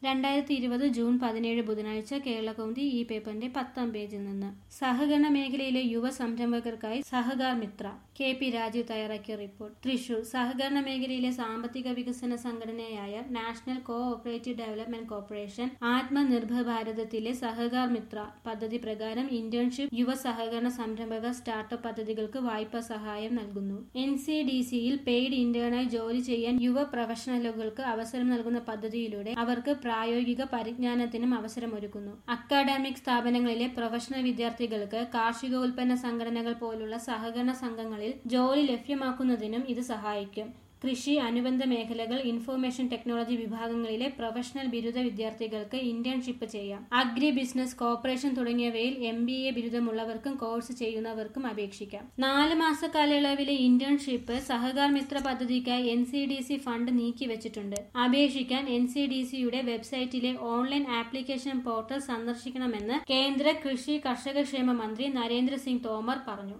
രണ്ടായിരത്തി ഇരുപത് ജൂൺ പതിനേഴ് ബുധനാഴ്ച കേരളകൗമുദി ഈ പേപ്പറിന്റെ പത്താം പേജിൽ നിന്ന് സഹകരണ മേഖലയിലെ യുവ സംരംഭകർക്കായി സഹകാർ മിത്ര കെ പി രാജീവ് തയ്യാറാക്കിയ റിപ്പോർട്ട് തൃശൂർ സഹകരണ മേഖലയിലെ സാമ്പത്തിക വികസന സംഘടനയായ National cooperative Development Corporation Atmanirbhar ഭാരതത്തിലെ സഹകാർ മിത്ര പദ്ധതി പ്രകാരം ഇന്റേൺഷിപ്പ് യുവ സഹകരണ സംരംഭക സ്റ്റാർട്ടപ്പ് പദ്ധതികൾക്ക് വായ്പാ സഹായം നൽകുന്നു എൻ സി ഡി സിയിൽ പെയ്ഡ് ഇന്റേണായി ജോലി ചെയ്യാൻ യുവ പ്രൊഫഷണലുകൾക്ക് അവസരം നൽകുന്ന പദ്ധതിയിലൂടെ അവർക്ക് പ്രായോഗിക പരിജ്ഞാനത്തിനും അവസരമൊരുക്കുന്നു അക്കാഡമിക് സ്ഥാപനങ്ങളിലെ പ്രൊഫഷണൽ വിദ്യാർത്ഥികൾക്ക് കാർഷിക ഉൽപ്പന്ന സംഘടനകൾ പോലുള്ള സഹകരണ സംഘങ്ങളിൽ ജോലി ലഭ്യമാക്കുന്നതിനും ഇത് സഹായിക്കും കൃഷി അനുബന്ധ മേഖലകൾ ഇൻഫർമേഷൻ ടെക്നോളജി വിഭാഗങ്ങളിലെ പ്രൊഫഷണൽ ബിരുദ വിദ്യാർത്ഥികൾക്ക് ഇന്റേൺഷിപ്പ് ചെയ്യാം അഗ്രി ബിസിനസ് കോർപ്പറേഷൻ തുടങ്ങിയവയിൽ എം ബി എ ബിരുദമുള്ളവർക്കും കോഴ്സ് ചെയ്യുന്നവർക്കും അപേക്ഷിക്കാം നാല് മാസ കാലയളവിലെ ഇന്റേൺഷിപ്പ് സഹകാർ മിത്ര പദ്ധതിക്കായി N C D C fund നീക്കിവച്ചിട്ടുണ്ട് അപേക്ഷിക്കാൻ എൻ സി ഡി സിയുടെ വെബ്സൈറ്റിലെ ഓൺലൈൻ ആപ്ലിക്കേഷൻ പോർട്ടൽ സന്ദർശിക്കണമെന്ന് കേന്ദ്ര കൃഷി കർഷകക്ഷേമ മന്ത്രി നരേന്ദ്ര സിംഗ് തോമർ പറഞ്ഞു